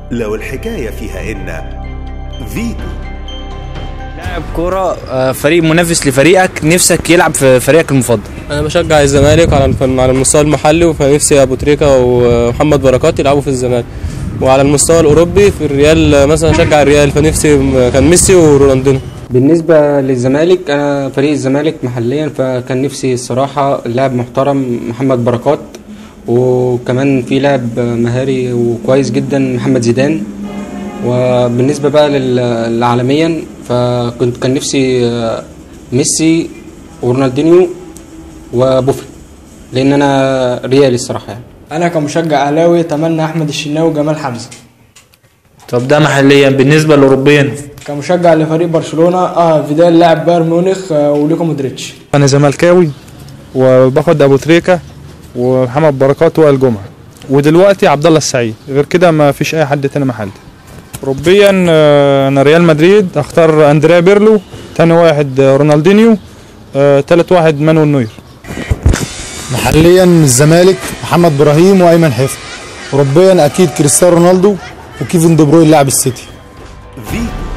لو الحكاية فيها إن فيتو لاعب كرة آه، فريق منافس لفريقك نفسك يلعب في فريقك المفضل انا بشجع الزمالك على الف- على المستوى المحلي فنفسي ابو تريكه ومحمد بركات يلعبوا في الزمالك وعلى المستوى الاوروبي في الريال مثلا اشجع الريال فنفسي م- كان ميسي ورونالدينو بالنسبة للزمالك أنا فريق الزمالك محليا فكان نفسي الصراحة لاعب محترم محمد بركات وكمان في لاعب مهاري وكويس جدا محمد زيدان وبالنسبة بقى لل- لعالميا فكنت كان نفسي آه، ميسي ورونالدينيو وبوفي لأن أنا ريالي الصراحة يعني انا كمشجع اهلاوي اتمنى احمد الشناوي وجمال حمزه طب ده محليا بالنسبه لاوروبيا كمشجع لفريق برشلونه اه فيدال لاعب بايرن ميونخ آه وليكو مودريتش انا زملكاوي وباخد ابو تريكه ومحمد بركات وائل جمعه ودلوقتي عبد الله السعيد غير كده ما فيش اي حد تاني محلي اوروبيا آه، انا ريال مدريد اختار اندريا بيرلو تاني واحد آه، رونالدينيو آه، تالت واحد مانويل نوير محليا الزمالك محمد ابراهيم وايمن حفظ اوروبيا اكيد كريستيانو رونالدو وكيفن دي بروين لاعب السيتي فيتو